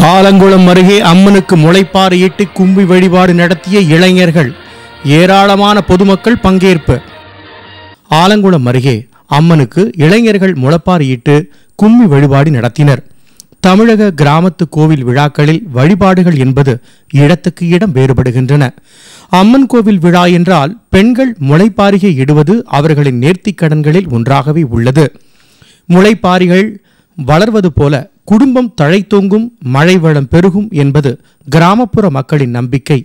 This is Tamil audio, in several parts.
ஆலங்குளம் அருகே அம்மனுக்கு முளைப்பாறையிட்டு கும்பி வழிபாடு நடத்திய இளைஞர்கள் ஏராளமான பொதுமக்கள் பங்கேற்பு ஆலங்குளம் அருகே அம்மனுக்கு இளைஞர்கள் முளைப்பாறையிட்டு கும்மி வழிபாடு நடத்தினர் தமிழக கிராமத்து கோவில் விழாக்களில் வழிபாடுகள் என்பது இடத்துக்கு இடம் வேறுபடுகின்றன அம்மன் கோவில் விழா என்றால் பெண்கள் முளைப்பாரிகை இடுவது அவர்களின் நேர்த்திக் கடன்களில் ஒன்றாகவே உள்ளது முளைப்பாரிகள் வளர்வது போல குடும்பம் தழைத்தோங்கும் மழை வளம் பெருகும் என்பது கிராமப்புற மக்களின் நம்பிக்கை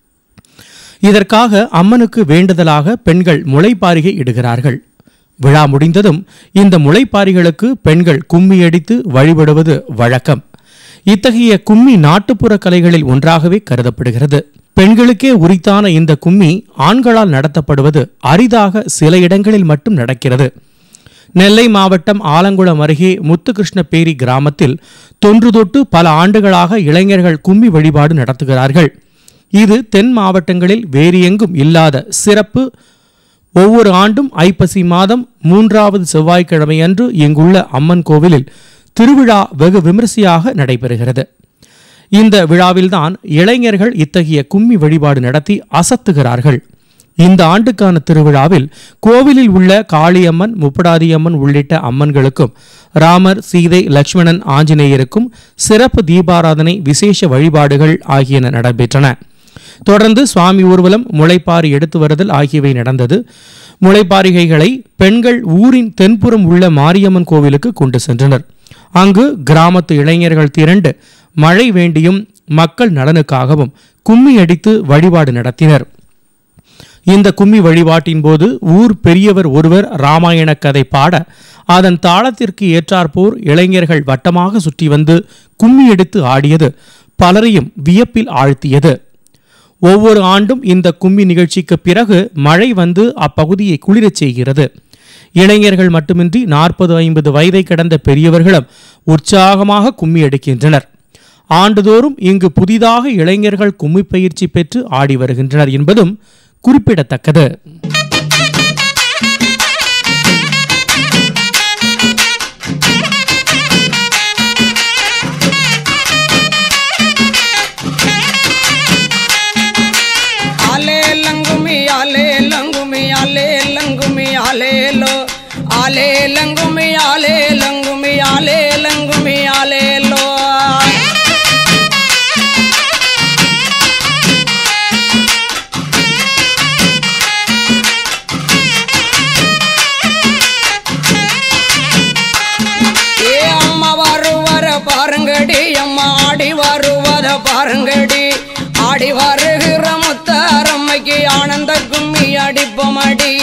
இதற்காக அம்மனுக்கு வேண்டுதலாக பெண்கள் முளைப்பாரிகை இடுகிறார்கள் விழா முடிந்ததும் இந்த முளைப்பாரிகளுக்கு பெண்கள் கும்மி அடித்து வழிபடுவது வழக்கம் இத்தகைய கும்மி நாட்டுப்புற கலைகளில் ஒன்றாகவே கருதப்படுகிறது பெண்களுக்கே உரித்தான இந்த கும்மி ஆண்களால் நடத்தப்படுவது அரிதாக சில இடங்களில் மட்டும் நடக்கிறது நெல்லை மாவட்டம் ஆலங்குளம் அருகே முத்துகிருஷ்ணபேரி கிராமத்தில் தொன்று தொட்டு பல ஆண்டுகளாக இளைஞர்கள் கும்மி வழிபாடு நடத்துகிறார்கள் இது தென் மாவட்டங்களில் வேறு எங்கும் இல்லாத சிறப்பு ஒவ்வொரு ஆண்டும் ஐப்பசி மாதம் மூன்றாவது செவ்வாய்க்கிழமை அன்று இங்குள்ள அம்மன் கோவிலில் திருவிழா வெகு விமரிசையாக நடைபெறுகிறது இந்த விழாவில்தான் இளைஞர்கள் இத்தகைய கும்மி வழிபாடு நடத்தி அசத்துகிறார்கள் இந்த ஆண்டுக்கான திருவிழாவில் கோவிலில் உள்ள காளியம்மன் முப்படாதியம்மன் உள்ளிட்ட அம்மன்களுக்கும் ராமர் சீதை லட்சுமணன் ஆஞ்சநேயருக்கும் சிறப்பு தீபாராதனை விசேஷ வழிபாடுகள் ஆகியன நடைபெற்றன தொடர்ந்து சுவாமி ஊர்வலம் முளைப்பாரி எடுத்து வருதல் ஆகியவை நடந்தது முளைப்பாரிகைகளை பெண்கள் ஊரின் தென்புறம் உள்ள மாரியம்மன் கோவிலுக்கு கொண்டு சென்றனர் அங்கு கிராமத்து இளைஞர்கள் திரண்டு மழை வேண்டியும் மக்கள் நலனுக்காகவும் கும்மி அடித்து வழிபாடு நடத்தினர் இந்த கும்மி வழிபாட்டின் போது ஊர் பெரியவர் ஒருவர் ராமாயண கதை பாட அதன் தாளத்திற்கு ஏற்றாற்போர் இளைஞர்கள் வட்டமாக சுற்றி வந்து கும்மி எடுத்து ஆடியது பலரையும் வியப்பில் ஆழ்த்தியது ஒவ்வொரு ஆண்டும் இந்த கும்மி நிகழ்ச்சிக்கு பிறகு மழை வந்து அப்பகுதியை குளிரச் செய்கிறது இளைஞர்கள் மட்டுமின்றி நாற்பது ஐம்பது வயதை கடந்த பெரியவர்களும் உற்சாகமாக கும்மி அடிக்கின்றனர் ஆண்டுதோறும் இங்கு புதிதாக இளைஞர்கள் கும்மி பயிற்சி பெற்று ஆடி வருகின்றனர் என்பதும் குறிப்பிடத்தக்கது ఆలే లంగుమి ఆలే లంగుమి ఆలే లంగుమి ఆలేలో ఆలే లంగుమి ఆలే లంగుమి ఆలే లంగుమి ఆలేలో ஏ அம்மா வருவர பாருங்கடி அம்மா ஆடி வருவத பாருங்கடி ஆடி வருகிற முத்தாரம்மைக்கு ஆனந்த கும்மி அடிப்பமடி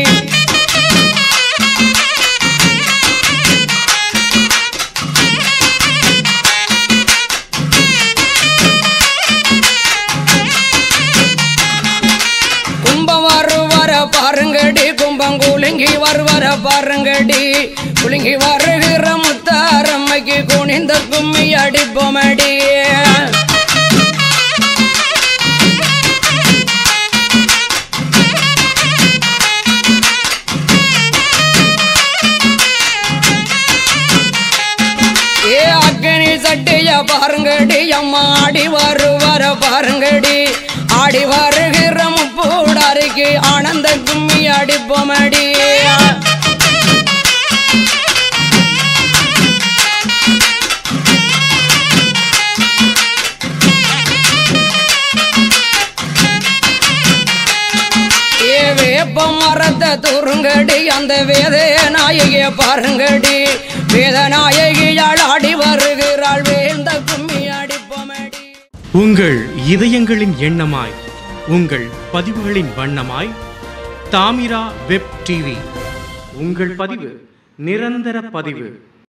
கும்பம் வருவர பாருங்கடி கும்பம் குலுங்கி வருவர பாருங்கடி குலுங்கி வருகிற முத்தாரம்மைக்கு குனிந்த கும்மி அடிப்பமடி ஏ அக்கனி சட்டைய பாருங்கடி அம்மா ஆடி வருவர பாருங்கடி ஆடி வருகிற முப்பூடாரிக்கு ஆனந்த கும்மி அடிப்பமடி ஏ வேப்ப மரத்தை துருங்கடி அந்த வேத நாயகிய பாருங்கடி வேத நாயகியால் ஆடி வருகிறாள் வேந்த கும்மி அடிப்பமடி உங்கள் இதயங்களின் எண்ணமாய் உங்கள் பதிவுகளின் வண்ணமாய் தாமிரா வெப் டிவி உங்கள் பதிவு நிரந்தர பதிவு